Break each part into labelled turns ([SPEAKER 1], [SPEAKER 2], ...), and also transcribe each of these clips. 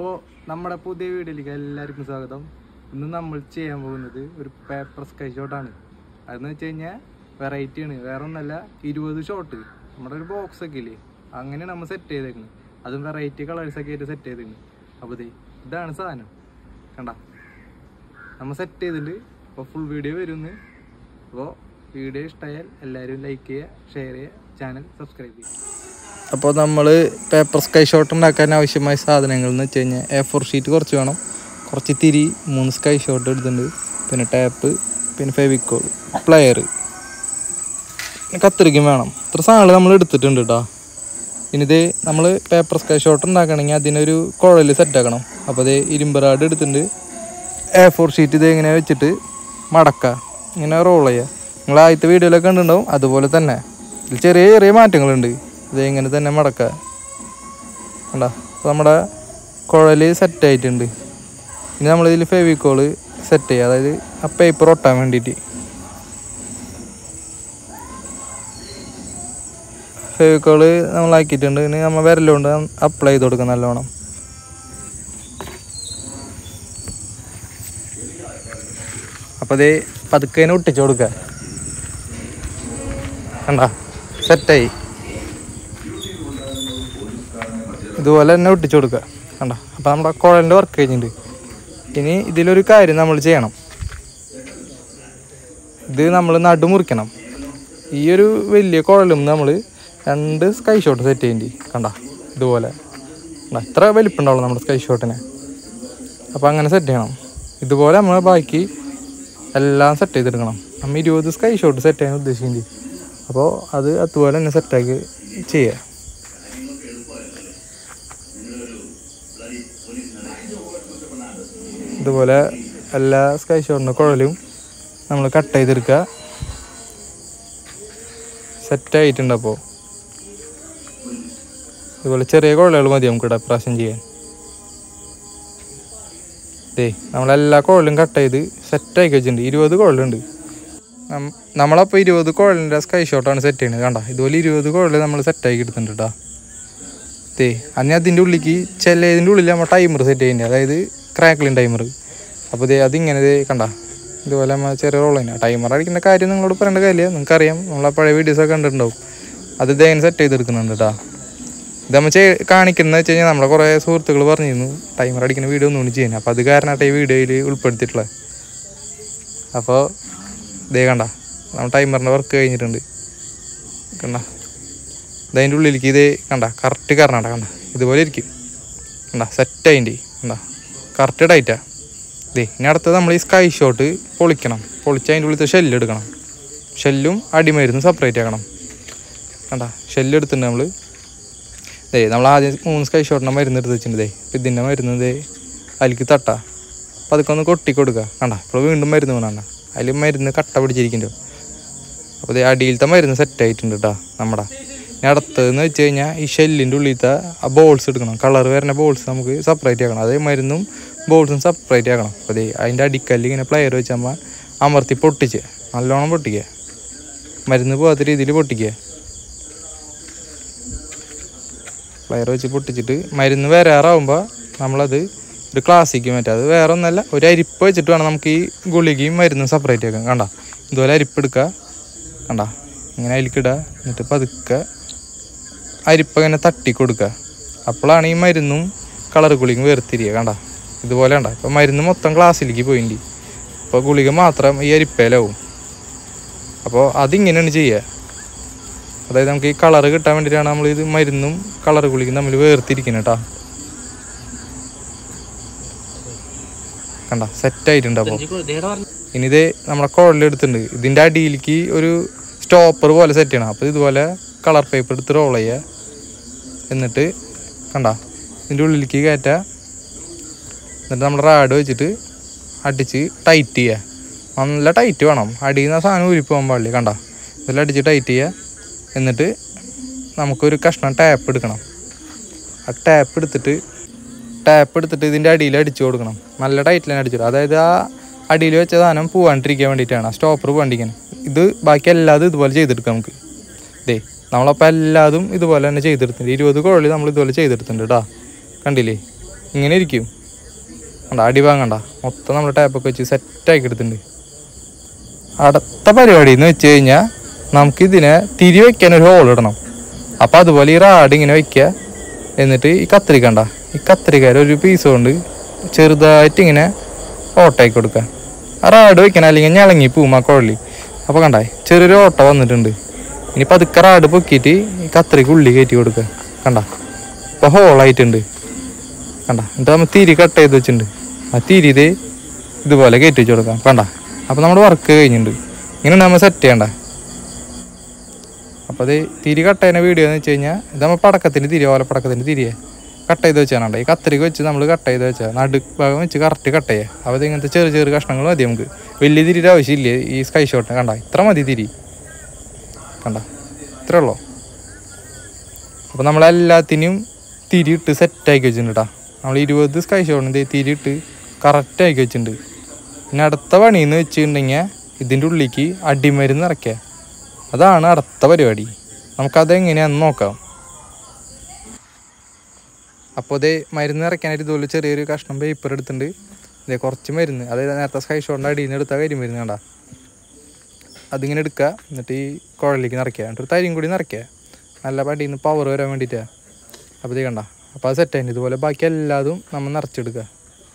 [SPEAKER 1] അപ്പോൾ നമ്മുടെ പുതിയ വീഡിയോയിലേക്ക് എല്ലാവർക്കും സ്വാഗതം ഇന്ന് നമ്മൾ ചെയ്യാൻ പോകുന്നത് ഒരു പേപ്പർ സ്കൈ ഷോട്ടാണ് അതെന്ന് വെച്ച് കഴിഞ്ഞാൽ വെറൈറ്റി ആണ് വേറെ ഒന്നല്ല ഇരുപത് ഷോട്ട് നമ്മുടെ ഒരു ബോക്സ് ഒക്കെ ഇല്ലേ അങ്ങനെയാണ് നമ്മൾ സെറ്റ് ചെയ്തേക്കുന്നത് അതും വെറൈറ്റി കളേഴ്സ് ഒക്കെ ആയിട്ട് സെറ്റ് ചെയ്തേക്കുന്നത് അപ്പോൾ ദേ ഇതാണ് സാധനം കണ്ട നമ്മൾ സെറ്റ് ചെയ്തിട്ടുണ്ട് അപ്പോൾ ഫുൾ വീഡിയോ വരുമെന്ന് അപ്പോൾ വീഡിയോ ഇഷ്ടമായാൽ എല്ലാവരും ലൈക്ക് ചെയ്യുക ഷെയർ ചെയ്യുക ചാനൽ സബ്സ്ക്രൈബ് ചെയ്യുക അപ്പോൾ നമ്മൾ പേപ്പർ സ്കൈ ഷോട്ട് ഉണ്ടാക്കാൻ ആവശ്യമായ സാധനങ്ങൾ എന്ന് വെച്ച് കഴിഞ്ഞാൽ എ ഫോർ ഷീറ്റ് കുറച്ച് വേണം കുറച്ച് തിരി മൂന്ന് സ്കൈ ഷോട്ട് എടുത്തിട്ടുണ്ട് പിന്നെ ടാപ്പ് പിന്നെ ഫെവിക്കോൾ പ്ലെയർ പിന്നെ കത്തിരിക്കും വേണം ഇത്ര സാധനങ്ങൾ നമ്മൾ എടുത്തിട്ടുണ്ട് കേട്ടോ ഇനി ഇത് നമ്മൾ പേപ്പർ സ്കൈ ഷോട്ട് ഉണ്ടാക്കണമെങ്കിൽ അതിനൊരു കുഴൽ സെറ്റ് ആക്കണം അപ്പോൾ ഇത് ഇരുമ്പ് റാഡ് എടുത്തിട്ടുണ്ട് എ ഫോർ ഷീറ്റ് ഇത് ഇങ്ങനെ വെച്ചിട്ട് മടക്കുക ഇങ്ങനെ റോൾ ചെയ്യുക നിങ്ങൾ ആദ്യത്തെ വീഡിയോയിലൊക്കെ കണ്ടിട്ടുണ്ടാവും അതുപോലെ തന്നെ ഇതിൽ ചെറിയ ചെറിയ മാറ്റങ്ങളുണ്ട് ഇത് ഇങ്ങനെ തന്നെ മടക്കുക കണ്ട അപ്പോൾ നമ്മുടെ കുഴൽ സെറ്റ് ആയിട്ടുണ്ട് ഇനി നമ്മളിതിൽ ഫെവിക്കോള് സെറ്റ് ചെയ്യുക അതായത് ആ പേപ്പർ ഒട്ടാൻ വേണ്ടിയിട്ട് ഫെവിക്കോള് നമ്മളാക്കിയിട്ടുണ്ട് ഇനി നമ്മൾ വിരലുകൊണ്ട് അപ്ലൈ ചെയ്ത് കൊടുക്കുക നല്ലോണം അപ്പോൾ ഇത് പതുക്കെ തന്നെ ഒട്ടിച്ചു കൊടുക്കുക കണ്ട സെറ്റായി ഇതുപോലെ തന്നെ ഒട്ടിച്ചു കൊടുക്കുക കണ്ട അപ്പോൾ നമ്മുടെ കുഴലിൻ്റെ വർക്ക് കഴിഞ്ഞിട്ടുണ്ട് ഇനി ഇതിലൊരു കാര്യം നമ്മൾ ചെയ്യണം ഇത് നമ്മൾ നടു മുറിക്കണം ഈ ഒരു വലിയ കുഴലും നമ്മൾ രണ്ട് സ്കൈ ഷോട്ട് സെറ്റ് ചെയ്യേണ്ടി കണ്ട ഇതുപോലെ കണ്ട ഇത്ര വലിപ്പുണ്ടാവുള്ളൂ നമ്മുടെ സ്കൈ ഷോട്ടിന് അപ്പോൾ അങ്ങനെ സെറ്റ് ചെയ്യണം ഇതുപോലെ നമ്മൾ ബാക്കി എല്ലാം സെറ്റ് ചെയ്തെടുക്കണം നമ്മൾ ഇരുപത് സ്കൈ ഷോട്ട് സെറ്റ് ചെയ്യാൻ ഉദ്ദേശിക്കുന്നത് അപ്പോൾ അത് അതുപോലെ തന്നെ സെറ്റാക്കി ചെയ്യുക ഇതുപോലെ എല്ലാ സ്കൈ ഷോട്ടിൻ്റെ കുഴലും നമ്മൾ കട്ട് ചെയ്തെടുക്കുക സെറ്റായിട്ടുണ്ട് അപ്പോൾ ഇതുപോലെ ചെറിയ കുഴലുകൾ മതി നമുക്ക് ഇവിടെ പ്രാവശ്യം ചെയ്യാൻ ദേ നമ്മളെല്ലാ കുഴലും കട്ട് ചെയ്ത് സെറ്റാക്കി വെച്ചിട്ടുണ്ട് ഇരുപത് കുഴലുണ്ട് നം- നമ്മളപ്പോൾ ഇരുപത് കുഴലിൻ്റെ സ്കൈ ഷോട്ടാണ് സെറ്റ് ചെയ്യുന്നത് കണ്ട ഇതുപോലെ ഇരുപത് കുഴൽ നമ്മൾ സെറ്റാക്കി എടുത്തിട്ടുണ്ട് കേട്ടോ ദേ അന്ന് അതിൻ്റെ ഉള്ളിലേക്ക് ചിലതിൻ്റെ ഉള്ളിൽ നമ്മൾ ടൈമർ സെറ്റ് ചെയ്യുന്നത് അതായത് ക്രാക്ലിൻ ടൈമർ അപ്പോൾ ദേ അതിങ്ങനെ ദേ കണ്ട ഇതുപോലെ നമ്മൾ ചെറിയ റോൾ തന്നെ ടൈമർ അടിക്കുന്ന കാര്യം നിങ്ങളോട് പറയേണ്ട കാര്യമില്ല നിങ്ങൾക്കറിയാം നമ്മളെ പഴയ വീഡിയോസൊക്കെ കണ്ടിട്ടുണ്ടാവും അത് ഇതേങ്ങനെ സെറ്റ് ചെയ്തെടുക്കുന്നുണ്ട് കേട്ടോ ഇത് നമ്മൾ ചെയ് കാണിക്കുന്നത് വെച്ച് കഴിഞ്ഞാൽ നമ്മളെ കുറേ സുഹൃത്തുക്കൾ പറഞ്ഞിരുന്നു ടൈമർ അടിക്കുന്ന വീഡിയോ ഒന്നും കൂടി ചെയ്യാൻ അപ്പോൾ അത് കാരണമായിട്ട് ഈ വീഡിയോയിൽ ഉൾപ്പെടുത്തിയിട്ടുള്ളത് അപ്പോൾ ഇതേ കണ്ട നമ്മൾ ടൈമറിൻ്റെ വർക്ക് കഴിഞ്ഞിട്ടുണ്ട് കണ്ട ഇതതിൻ്റെ ഉള്ളിലേക്ക് ഇത് കണ്ട കറക്റ്റ് കറണാട്ട കണ്ട ഇതുപോലെ ഇരിക്കും കണ്ട സെറ്റ് അതിൻ്റെ കണ്ട കറക്റ്റ് ഡൈറ്റാ ദേ ഇനി അടുത്തത് നമ്മൾ ഈ സ്കൈ ഷോട്ട് പൊളിക്കണം പൊളിച്ച് അതിൻ്റെ ഉള്ളിലത്തെ ഷെല്ല് എടുക്കണം ഷെല്ലും അടിമരുന്നും സെപ്പറേറ്റ് ആക്കണം കണ്ട ഷെല്ല് എടുത്തിട്ടുണ്ട് നമ്മൾ ദേ നമ്മൾ ആദ്യം മൂന്ന് സ്കൈ ഷോട്ടിൻ്റെ മരുന്ന് എടുത്ത് വെച്ചിട്ടുണ്ട് ദേ അപ്പം ഇതിൻ്റെ മരുന്ന് ദേ അതിലേക്ക് തട്ട അപ്പം അതൊക്കെ ഒന്ന് കൊട്ടി കൊടുക്കുക കണ്ട ഇപ്പോൾ വീണ്ടും മരുന്ന് വേണം അതിൽ മരുന്ന് കട്ട പിടിച്ചിരിക്കുന്നുണ്ടോ അപ്പോൾ ദേ അടിയിലത്തെ മരുന്ന് സെറ്റ് ആയിട്ടുണ്ട് കേട്ടോ നമ്മുടെ ഇനി അടുത്തതെന്ന് വെച്ച് കഴിഞ്ഞാൽ ഈ ഷെല്ലിൻ്റെ ഉള്ളിലത്തെ ആ ബോൾസ് എടുക്കണം കളർ വരുന്ന ബോൾസ് നമുക്ക് സെപ്പറേറ്റ് ആക്കണം അതേ മരുന്നും ബോൾസും സെപ്പറേറ്റ് ആക്കണം അപ്പോൾ ദേ അതിൻ്റെ അടിക്കല്ല് ഇങ്ങനെ പ്ലെയർ വെച്ച് നമ്മൾ അമർത്തി പൊട്ടിച്ച് നല്ലോണം പൊട്ടിക്കുക മരുന്ന് പോകാത്ത രീതിയിൽ പൊട്ടിക്കുക പ്ലെയർ വെച്ച് പൊട്ടിച്ചിട്ട് മരുന്ന് വരാറാവുമ്പോൾ നമ്മളത് ഒരു ക്ലാസ്സിക്ക് മാറ്റുക അത് വേറെ ഒന്നല്ല ഒരു അരിപ്പ് വെച്ചിട്ട് വേണം നമുക്ക് ഈ ഗുളികയും മരുന്നും സെപ്പറേറ്റ് ആക്കാൻ കണ്ട ഇതുപോലെ അരിപ്പ് എടുക്കുക കണ്ട ഇങ്ങനെ അതിലേക്കിടുക എന്നിട്ട് പതുക്കെ അരിപ്പ് ഇങ്ങനെ തട്ടി കൊടുക്കുക അപ്പോഴാണ് ഈ മരുന്നും കളർ ഗുളികയും വേർതിരിയുക കണ്ട ഇതുപോലെ കണ്ട ഇപ്പോൾ മരുന്ന് മൊത്തം ഗ്ലാസ്സിലേക്ക് പോയിണ്ട് അപ്പോൾ ഗുളിക മാത്രം ഈ അരിപ്പയിലാവും അപ്പോൾ അതിങ്ങനെയാണ് ചെയ്യുക അതായത് നമുക്ക് ഈ കളർ കിട്ടാൻ വേണ്ടിയിട്ടാണ് നമ്മൾ ഇത് മരുന്നും കളർ ഗുളികയും തമ്മിൽ വേർതിരിക്കുന്നത് കേട്ടോ കണ്ട സെറ്റ് ആയിട്ടുണ്ട് അപ്പോൾ ഇനി ഇത് നമ്മുടെ കുഴലെടുത്തിട്ടുണ്ട് ഇതിൻ്റെ അടിയിലേക്ക് ഒരു സ്റ്റോപ്പർ പോലെ സെറ്റ് ചെയ്യണം അപ്പോൾ ഇതുപോലെ കളർ പേപ്പർ എടുത്ത് റോൾ ചെയ്യുക എന്നിട്ട് കണ്ട ഇതിൻ്റെ ഉള്ളിലേക്ക് കയറ്റുക എന്നിട്ട് നമ്മുടെ റാഡ് വെച്ചിട്ട് അടിച്ച് ടൈറ്റ് ചെയ്യുക നല്ല ടൈറ്റ് വേണം അടിയിൽ നിന്ന് ആ സാധനം ഊരി പോകാൻ പാടില്ല കണ്ട ഇതെല്ലാം അടിച്ച് ടൈറ്റ് ചെയ്യുക എന്നിട്ട് നമുക്കൊരു കഷ്ണം ടാപ്പ് എടുക്കണം ആ ടാപ്പ് എടുത്തിട്ട് ടാപ്പ് എടുത്തിട്ട് ഇതിൻ്റെ അടിയിൽ അടിച്ചു കൊടുക്കണം നല്ല ടൈറ്റിൽ തന്നെ അടിച്ചു കൊടുക്കണം അതായത് ആ അടിയിൽ വെച്ച സാധനം പോവാണ്ടിരിക്കാൻ വേണ്ടിയിട്ടാണ് ആ സ്റ്റോപ്പർ പോകാണ്ടിരിക്കാൻ ഇത് ബാക്കി എല്ലാതും ഇതുപോലെ ചെയ്തെടുക്കാം നമുക്ക് ദേ നമ്മളപ്പോൾ എല്ലാതും ഇതുപോലെ തന്നെ ചെയ്തെടുത്തിട്ടുണ്ട് ഇരുപത് കുഴൽ നമ്മൾ ഇതുപോലെ ചെയ്തെടുത്തിട്ടുണ്ട് കേട്ടോ കണ്ടില്ലേ ഇങ്ങനെ ഇരിക്കും കണ്ട അടിഭാഗം കണ്ട മൊത്തം നമ്മൾ ടാപ്പൊക്കെ വെച്ച് സെറ്റാക്കി എടുത്തിട്ടുണ്ട് അടുത്ത പരിപാടി എന്ന് വെച്ച് കഴിഞ്ഞാൽ നമുക്ക് ഇതിനെ തിരി വെക്കാൻ ഒരു ഹോൾ ഇടണം അപ്പം അതുപോലെ ഈ റാഡ് ഇങ്ങനെ വെക്കുക എന്നിട്ട് ഈ കത്രിക കണ്ട ഈ കത്രികയിൽ ഒരു പീസ് കൊണ്ട് ചെറുതായിട്ട് ഇങ്ങനെ ഓട്ടയാക്കി കൊടുക്കുക ആ റാഡ് വെക്കണം അല്ലെങ്കിൽ ഞളങ്ങി പോവും ആ കുഴലി അപ്പോൾ കണ്ടായി ചെറിയൊരു ഓട്ട വന്നിട്ടുണ്ട് ഇനി പതുക്കെ റാഡ് പൊക്കിയിട്ട് ഈ കത്രിക ഉള്ളി കയറ്റി കൊടുക്കുക കണ്ട ഇപ്പോൾ ഹോളായിട്ടുണ്ട് കണ്ട എന്നിട്ട് നമ്മൾ തിരി കട്ട് ചെയ്ത് വെച്ചിട്ടുണ്ട് ആ തിരി ഇത് ഇതുപോലെ കയറ്റി വെച്ച് കൊടുക്കാം കണ്ട അപ്പോൾ നമ്മുടെ വർക്ക് കഴിഞ്ഞിട്ടുണ്ട് ഇങ്ങനെ നമ്മൾ സെറ്റ് ചെയ്യണ്ട അപ്പോൾ അത് തിരി കട്ട് ചെയ്യുന്ന വീഡിയോ എന്ന് വെച്ച് കഴിഞ്ഞാൽ ഇത് നമ്മൾ പടക്കത്തിൻ്റെ തിരി ഓല പടക്കത്തിൻ്റെ തിരിയെ കട്ട് ചെയ്ത് വെച്ചാണ് ഈ കത്രിക വെച്ച് നമ്മൾ കട്ട് ചെയ്ത് വെച്ചാൽ നടു ഭാഗം വെച്ച് കറക്റ്റ് കട്ട് ചെയ്യുക അപ്പോൾ ഇത് ഇങ്ങനത്തെ ചെറിയ ചെറിയ കഷ്ണങ്ങൾ മതി നമുക്ക് വലിയ തിരിയുടെ ആവശ്യമില്ല ഈ സ്കൈ ഷോട്ടിന് കണ്ട ഇത്ര മതി തിരി കണ്ട ഇത്രേ ഉള്ളൂ അപ്പോൾ നമ്മളെല്ലാത്തിനും തിരി ഇട്ട് സെറ്റാക്കി വെച്ചിട്ടുണ്ട് കേട്ടോ നമ്മൾ ഇരുപത് സ്കൈ ഷോട്ടിന് തിരി ഇട്ട് കറക്റ്റ് ആക്കി വെച്ചിട്ടുണ്ട് പിന്നെ അടുത്ത പണിയെന്ന് വെച്ചിട്ടുണ്ടെങ്കിൽ ഇതിൻ്റെ ഉള്ളിലേക്ക് അടിമരുന്ന് ഇറക്കുക അതാണ് അടുത്ത പരിപാടി നമുക്കതെങ്ങനെയാണെന്ന് നോക്കാം അപ്പോൾ ഇതേ മരുന്ന് ഇറക്കാനായിട്ട് ഇതുപോലെ ചെറിയൊരു കഷ്ണം പേപ്പർ എടുത്തിട്ടുണ്ട് ഇതേ കുറച്ച് മരുന്ന് അതായത് നേരത്തെ സ്കൈ ഷോട്ടിൻ്റെ അടിയിൽ നിന്ന് എടുത്ത കരി മരുന്ന് കണ്ട അതിങ്ങനെ എടുക്കുക എന്നിട്ട് ഈ കുഴലിലേക്ക് നിറയ്ക്കുക എന്നിട്ട് ഒരു തരിയും കൂടി നിറയ്ക്കുക നല്ല പടിയിൽ നിന്ന് പവർ വരാൻ വേണ്ടിയിട്ടാണ് അപ്പോൾ ഇത് കണ്ട അപ്പോൾ അത് സെറ്റ് ആയിട്ട് ഇതുപോലെ ബാക്കി എല്ലാതും നമ്മൾ നിറച്ചെടുക്കുക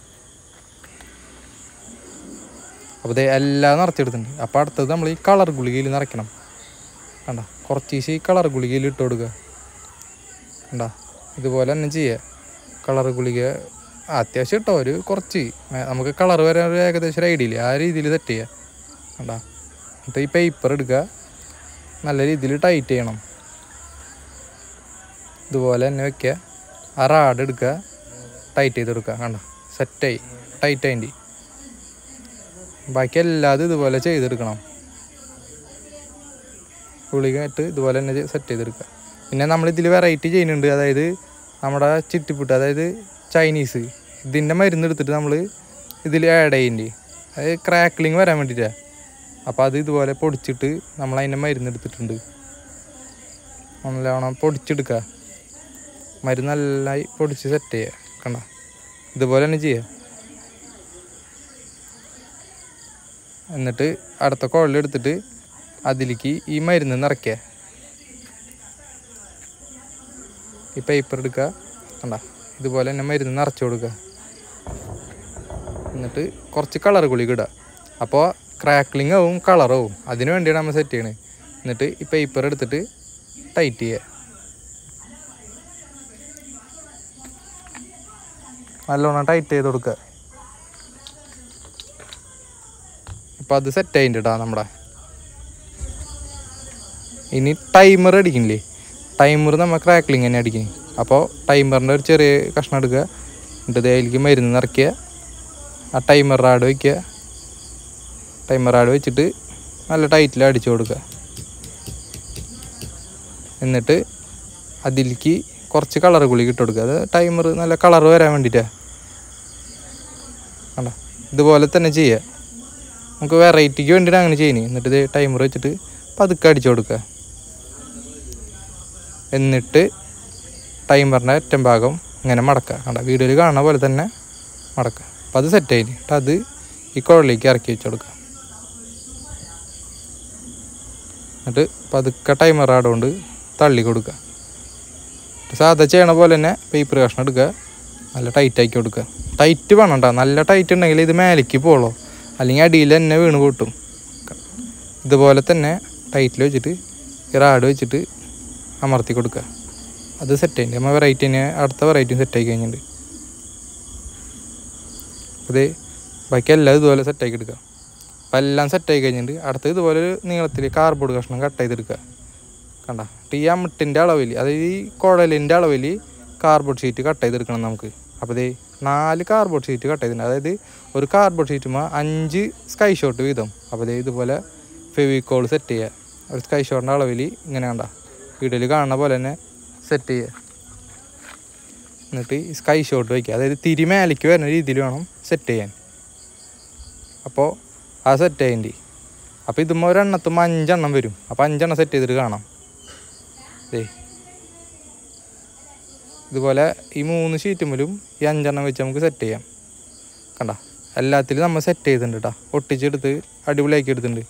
[SPEAKER 1] അപ്പോൾ ഇത് എല്ലാം നിറച്ചെടുത്തിട്ടുണ്ട് അപ്പോൾ അടുത്തത് നമ്മൾ ഈ കളർ ഗുളികയിൽ നിറയ്ക്കണം കണ്ട കുറച്ച് ഈശി ഈ കളർ ഗുളികയിൽ ഇട്ട് കൊടുക്കുക കണ്ട ഇതുപോലെ തന്നെ ചെയ്യുക കളർ ഗുളിക അത്യാവശ്യം ഇട്ടോ ഒരു കുറച്ച് ഏ, നമുക്ക് കളർ വരാൻ ഒരു ഏകദേശം ഒരു ഐഡിയ ഇല്ലേ ആ രീതിയിൽ സെറ്റ് ചെയ്യുക കണ്ട എന്നിട്ട് ഈ പേപ്പർ എടുക്കുക നല്ല രീതിയിൽ ടൈറ്റ് ചെയ്യണം ഇതുപോലെ തന്നെ വെക്കുക ആ റാഡ് എടുക്കുക ടൈറ്റ് ചെയ്ത് കൊടുക്കുക കണ്ട സെറ്റായി ടൈറ്റ് ആയിട്ട് ബാക്കി എല്ലാതും ഇതുപോലെ ചെയ്തെടുക്കണം ഗുളിക ഇട്ട് ഇതുപോലെ തന്നെ സെറ്റ് ചെയ്തെടുക്കുക പിന്നെ നമ്മൾ ഇതിൽ വെറൈറ്റി ചെയ്യുന്നുണ്ട് അതായത് നമ്മുടെ ചിട്ടിപ്പുട്ട് അതായത് ചൈനീസ് ഇതിൻ്റെ മരുന്ന് എടുത്തിട്ട് നമ്മൾ ഇതിൽ ആഡ് ചെയ്യുന്നുണ്ട് അതായത് ക്രാക്ലിങ് വരാൻ വേണ്ടിയിട്ടാണ് അപ്പോൾ അത് ഇതുപോലെ പൊടിച്ചിട്ട് നമ്മൾ അതിൻ്റെ മരുന്ന് എടുത്തിട്ടുണ്ട് നല്ലോണം പൊടിച്ചെടുക്കുക മരുന്ന് നല്ലതായി പൊടിച്ച് സെറ്റ് ചെയ്യുക കണ്ട ഇതുപോലെ തന്നെ ചെയ്യുക എന്നിട്ട് അടുത്ത കുഴലെടുത്തിട്ട് അതിലേക്ക് ഈ മരുന്ന് നിറയ്ക്കുക ഈ പേപ്പർ എടുക്കുക കണ്ട ഇതുപോലെ തന്നെ മരുന്ന് നിറച്ച് കൊടുക്കുക എന്നിട്ട് കുറച്ച് കളർ ഗുളിക ഇടുക അപ്പോൾ ക്രാക്ലിംഗ് ആവും കളറാവും അതിന് വേണ്ടിയാണ് നമ്മൾ സെറ്റ് ചെയ്യണത് എന്നിട്ട് ഈ പേപ്പർ എടുത്തിട്ട് ടൈറ്റ് ചെയ്യുക നല്ലോണം ടൈറ്റ് ചെയ്ത് കൊടുക്കുക ഇപ്പം അത് സെറ്റ് ആയിട്ടുണ്ട് കേട്ടോ നമ്മുടെ ഇനി ടൈമർ അടിക്കണില്ലേ ടൈമർ നമ്മൾ ക്രാക്ലിങ് തന്നെ അടിക്കും അപ്പോൾ ടൈമറിൻ്റെ ഒരു ചെറിയ കഷ്ണം എടുക്കുക എന്നിട്ട് ഇതിലേക്ക് മരുന്ന് നിറയ്ക്കുക ആ ടൈമർ റാഡ് വയ്ക്കുക ടൈമർ റാഡ് വെച്ചിട്ട് നല്ല ടൈറ്റിൽ അടിച്ചു കൊടുക്കുക എന്നിട്ട് അതിലേക്ക് കുറച്ച് കളർ ഗുളിക ഇട്ട് കൊടുക്കുക അത് ടൈമർ നല്ല കളർ വരാൻ വേണ്ടിയിട്ടാണ് കണ്ട ഇതുപോലെ തന്നെ ചെയ്യുക നമുക്ക് വെറൈറ്റിക്ക് വേണ്ടിയിട്ട് അങ്ങനെ ചെയ്യുന്നത് എന്നിട്ട് ഇത് ടൈമർ വെച്ചിട്ട് പതുക്കെ അടിച്ചു കൊടുക്കുക എന്നിട്ട് ടൈമറിൻ്റെ അറ്റം ഭാഗം ഇങ്ങനെ മടക്കുക കണ്ട വീഡിയോയിൽ കാണുന്ന പോലെ തന്നെ മടക്കുക അപ്പം അത് സെറ്റ് ആയിട്ട് എന്നിട്ട് അത് ഈ കുഴലിലേക്ക് ഇറക്കി വെച്ച് കൊടുക്കുക എന്നിട്ട് പതുക്കെ ടൈമർ ആടുകൊണ്ട് തള്ളി കൊടുക്കുക സാധാ ചെയ്യണ പോലെ തന്നെ പേപ്പർ കഷ്ണം എടുക്കുക നല്ല ടൈറ്റ് ആക്കി കൊടുക്കുക ടൈറ്റ് വേണം കേട്ടോ നല്ല ടൈറ്റ് ഉണ്ടെങ്കിൽ ഇത് മേലേക്ക് പോളോ അല്ലെങ്കിൽ അടിയിൽ തന്നെ വീണ് പൊട്ടും ഇതുപോലെ തന്നെ ടൈറ്റിൽ വെച്ചിട്ട് ഈ റാഡ് വെച്ചിട്ട് അമർത്തി കൊടുക്കുക അത് സെറ്റ് ആയിട്ട് നമ്മൾ വെറൈറ്റി തന്നെ അടുത്ത വെറൈറ്റിയും സെറ്റ് ആയി കഴിഞ്ഞിട്ടുണ്ട് അത് ബാക്കി എല്ലാം ഇതുപോലെ സെറ്റ് ആക്കി എടുക്കുക അപ്പം എല്ലാം സെറ്റ് ആയി കഴിഞ്ഞിട്ട് അടുത്ത് ഇതുപോലെ ഒരു നീളത്തിൽ കാർബോർഡ് കഷ്ണം കട്ട് ചെയ്തെടുക്കുക കണ്ട ഈ അമിട്ടിൻ്റെ അളവിൽ അതായത് ഈ കുഴലിൻ്റെ അളവിൽ കാർബോർഡ് ഷീറ്റ് കട്ട് ചെയ്തെടുക്കണം നമുക്ക് അപ്പോൾ ദേ നാല് കാർബോർഡ് ഷീറ്റ് കട്ട് ചെയ്തിട്ടുണ്ട് അതായത് ഒരു കാർബോർഡ് ഷീറ്റുമ്പോൾ അഞ്ച് സ്കൈ ഷോട്ട് വീതം അപ്പോൾ ദേ ഇതുപോലെ ഫെവിക്കോൾ സെറ്റ് ചെയ്യുക ഒരു സ്കൈ ഷോട്ടിൻ്റെ അളവിൽ ഇങ്ങനെ കണ്ട വീഡിയോയിൽ കാണുന്ന പോലെ തന്നെ സെറ്റ് ചെയ്യുക എന്നിട്ട് ഈ സ്കൈ ഷോട്ട് വയ്ക്കുക അതായത് തിരി മേലേക്ക് വരുന്ന രീതിയിൽ വേണം സെറ്റ് ചെയ്യാൻ അപ്പോൾ ആ സെറ്റ് ചെയ്യേണ്ടി അപ്പോൾ ഇതുമ്പോൾ ഒരെണ്ണത്തുമ്പോൾ അഞ്ചെണ്ണം വരും അപ്പോൾ അഞ്ചെണ്ണം സെറ്റ് ചെയ്തിട്ട് കാണാം ദേ ഇതുപോലെ ഈ മൂന്ന് ഷീറ്റുമ്മിലും ഈ അഞ്ചെണ്ണം വെച്ച് നമുക്ക് സെറ്റ് ചെയ്യാം കണ്ട എല്ലാത്തിലും നമ്മൾ സെറ്റ് ചെയ്തിട്ടുണ്ട് കേട്ടോ ഒട്ടിച്ചെടുത്ത് അടിപൊളിയാക്കി എടുത്തിട്ടുണ്ട്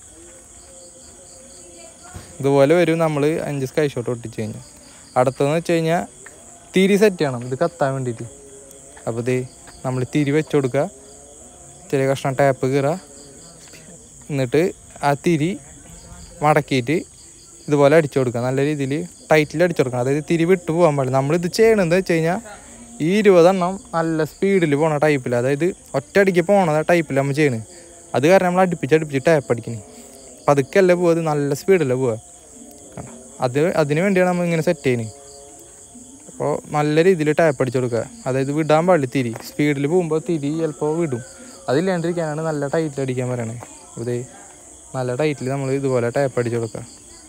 [SPEAKER 1] ഇതുപോലെ വരും നമ്മൾ അഞ്ച് സ്കൈ ഷോട്ട് ഒട്ടിച്ച് കഴിഞ്ഞാൽ അടുത്തതെന്ന് വെച്ച് കഴിഞ്ഞാൽ തിരി സെറ്റ് ചെയ്യണം ഇത് കത്താൻ വേണ്ടിയിട്ട് അപ്പോൾ ഇത് നമ്മൾ തിരി വെച്ച് കൊടുക്കുക ചെറിയ കഷ്ണം ടാപ്പ് കീറുക എന്നിട്ട് ആ തിരി മടക്കിയിട്ട് ഇതുപോലെ അടിച്ചു കൊടുക്കുക നല്ല രീതിയിൽ ടൈറ്റിൽ അടിച്ചു കൊടുക്കണം അതായത് തിരി വിട്ടു പോകാൻ പാടില്ല നമ്മളിത് ചെയ്യണത് വെച്ച് കഴിഞ്ഞാൽ ഈ ഇരുപതെണ്ണം നല്ല സ്പീഡിൽ പോണ ടൈപ്പിൽ അതായത് ഒറ്റയടിക്ക് പോണ ടൈപ്പിൽ നമ്മൾ ചെയ്യണത് അത് കാരണം നമ്മൾ അടുപ്പിച്ച് അടുപ്പിച്ച് ടാപ്പ് അടിക്കണേ പതുക്കല്ല പോവുക അത് നല്ല സ്പീഡല്ല പോവുക കണ്ടോ? അത് അതിന് വേണ്ടിയാണ് നമ്മൾ ഇങ്ങനെ സെറ്റ് ചെയ്യുന്നത് അപ്പോൾ നല്ല രീതിയിൽ ടാപ്പ് അടിച്ചു കൊടുക്കുക അതായത് വിടാൻ പാടില്ല തിരി സ്പീഡിൽ പോകുമ്പോൾ തിരി ചിലപ്പോൾ വിടും അതില്ലാണ്ടിരിക്കാനാണ് നല്ല ടൈറ്റിൽ അടിക്കാൻ പറയണത് ഇതേ നല്ല ടൈറ്റിൽ നമ്മൾ ഇതുപോലെ ടാപ്പ് അടിച്ചു കൊടുക്കുക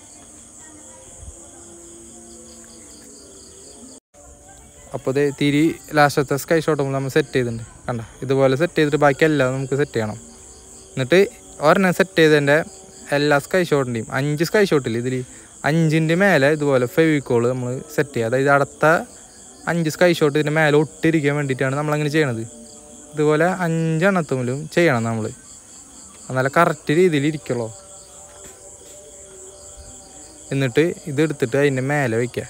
[SPEAKER 1] അപ്പോൾ ഇതേ തിരി ലാസ്റ്റത്തെ സ്കൈ ഷോട്ട് നമ്മൾ സെറ്റ് ചെയ്തിട്ടുണ്ട് കണ്ട ഇതുപോലെ സെറ്റ് ചെയ്തിട്ട് ബാക്കി എല്ലാം നമുക്ക് സെറ്റ് ചെയ്യണം എന്നിട്ട് ഒരെണ്ണം സെറ്റ് ചെയ്തതിൻ്റെ എല്ലാ സ്കൈ ഷോട്ടിൻ്റെയും അഞ്ച് സ്കൈ ഷോട്ടിൽ ഇതിൽ അഞ്ചിൻ്റെ മേലെ ഇതുപോലെ ഫെവിക്കോൾ നമ്മൾ സെറ്റ് ചെയ്യുക അതായത് അടുത്ത അഞ്ച് സ്കൈ ഷോട്ട് ഇതിൻ്റെ മേലെ ഒട്ടിരിക്കാൻ വേണ്ടിയിട്ടാണ് നമ്മളങ്ങനെ ചെയ്യണത് ഇതുപോലെ അഞ്ചെണ്ണത്തുമ്മിലും ചെയ്യണം നമ്മൾ നല്ല കറക്റ്റ് രീതിയിൽ ഇരിക്കുള്ളൂ എന്നിട്ട് ഇതെടുത്തിട്ട് അതിൻ്റെ മേലെ വയ്ക്കുക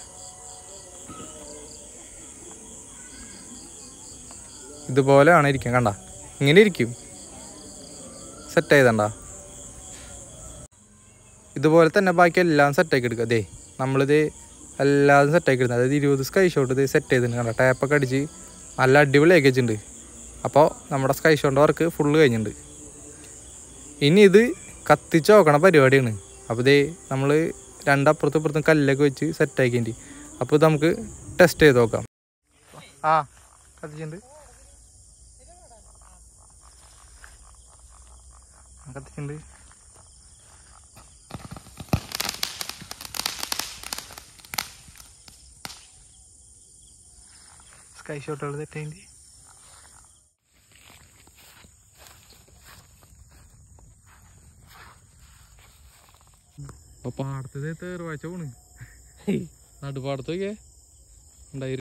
[SPEAKER 1] ഇതുപോലെയാണ് ഇരിക്കാൻ കണ്ട ഇങ്ങനെ ഇരിക്കും സെറ്റ് ചെയ്തണ്ട ഇതുപോലെ തന്നെ ബാക്കി എല്ലാം സെറ്റാക്കി എടുക്കുക അതെ നമ്മളിത് എല്ലാതും സെറ്റാക്കി എടുക്കുന്നത് അതായത് ഇരുപത് സ്കൈ ഷോട്ട് ഇത് സെറ്റ് ചെയ്തിട്ടുണ്ട് കണ്ട ടാപ്പൊക്കെ അടിച്ച് നല്ല അടിപൊളിയാക്കി വെച്ചിട്ടുണ്ട് അപ്പോൾ നമ്മുടെ സ്കൈ ഷോട്ടിൻ്റെ വർക്ക് ഫുള്ള് കഴിഞ്ഞിട്ടുണ്ട് ഇനി ഇത് കത്തിച്ച് നോക്കണ പരിപാടിയാണ് അപ്പോൾ ഇതേ നമ്മൾ രണ്ടപ്പുറത്തും ഇപ്പുറത്തും കല്ലൊക്കെ വെച്ച് സെറ്റാക്കിയിട്ട് അപ്പോൾ ഇത് നമുക്ക് ടെസ്റ്റ് ചെയ്ത് നോക്കാം ആ കത്തിച്ചിട്ടുണ്ട് കത്തിച്ചിട്ടുണ്ട് സ്കൈ ഷോട്ടുകൾ തെറ്റേണ്ടി അപ്പൊ പാടത്തത് തേർവാഴ്ച പോണ് നടുപാടത്തൊക്കെ ഉണ്ടായി